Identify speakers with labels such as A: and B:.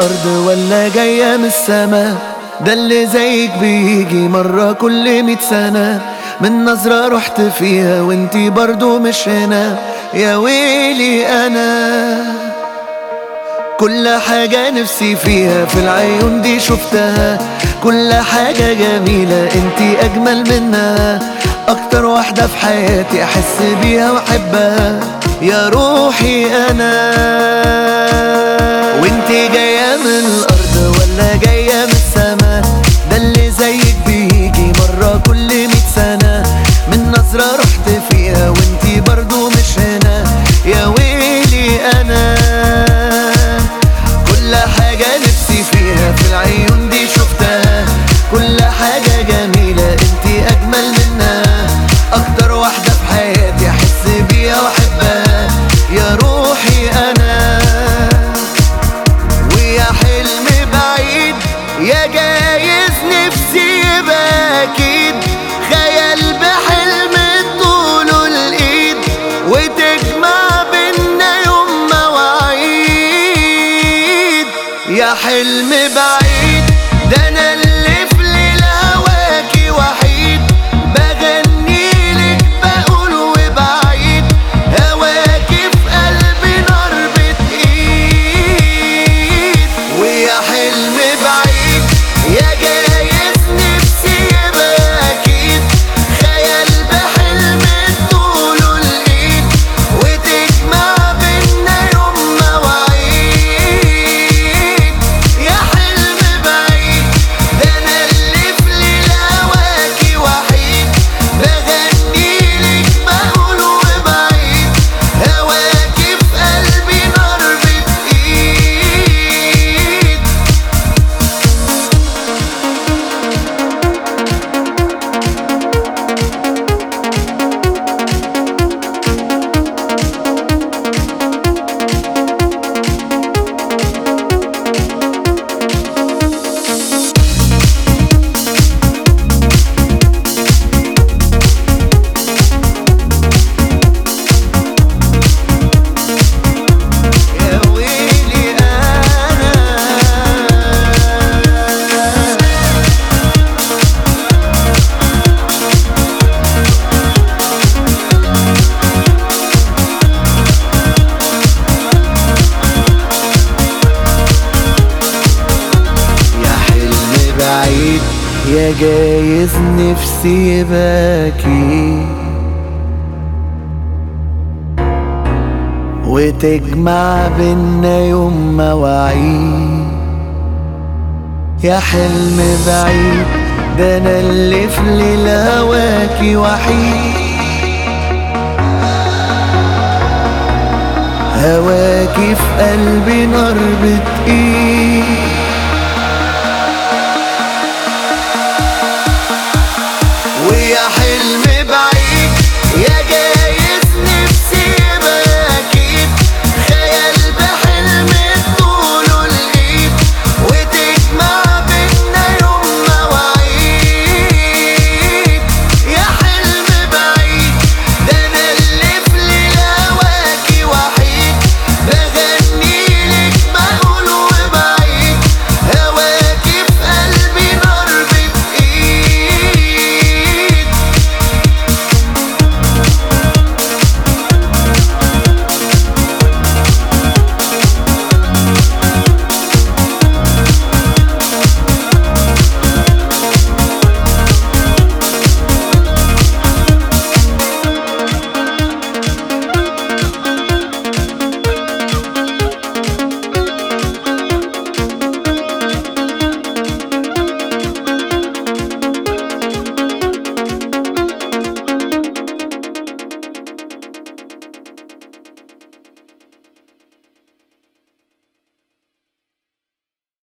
A: الأرض ولا جاية من السما ده اللي زيك بيجي مرة كل مية سنة من نظرة رحت فيها وانتي برضو مش هنا يا ويلي أنا كل حاجة نفسي فيها في العيون دي شفتها كل حاجة جميلة انتي أجمل منها أكتر واحدة في حياتي أحس بيها وأحبها يا روحي أنا وانتي جاية من الأرض ولا جاية من السما ده اللي زيك بيجي مرة كل مية سنة من نظرة رحت فيها وانتي برضو مش هنا يا ويلي أنا كل حاجة نفسي فيها في العيون دي شفتها كل حاجة جميلة انتي أجمل منها أكتر واحدة في حياتي أحس بيها وأحبها يا روحي أنا ويا حلم بعيد يا جايز نفسي يبقى أكيد خيال بحلم طوله الإيد وتجمع بينا يوم مواعيد يا حلم بعيد ده أنا اللي في ليل هواكي وحيد بغنيلك بقول وبعيد هواكي في قلبي نار بتقيد ويا حلم بعيد يا جايز نفسي يبقى أكيد خيال بحلم طوله الإيد وتجمع بينا يوم مواعيد يا حلم بعيد ده أنا اللي في ليل هواكي وحيد بغنيلك بقول وبعيد هواكي في قلبي نار بتقيد يا ويلي أنا يا حلم بعيد يا جايز نفسي يباكي وتجمع بينا يوم مواعيد يا حلم بعيد ده انا اللي في ليل هواكي وحيد هواكي في قلبي نار بتقيد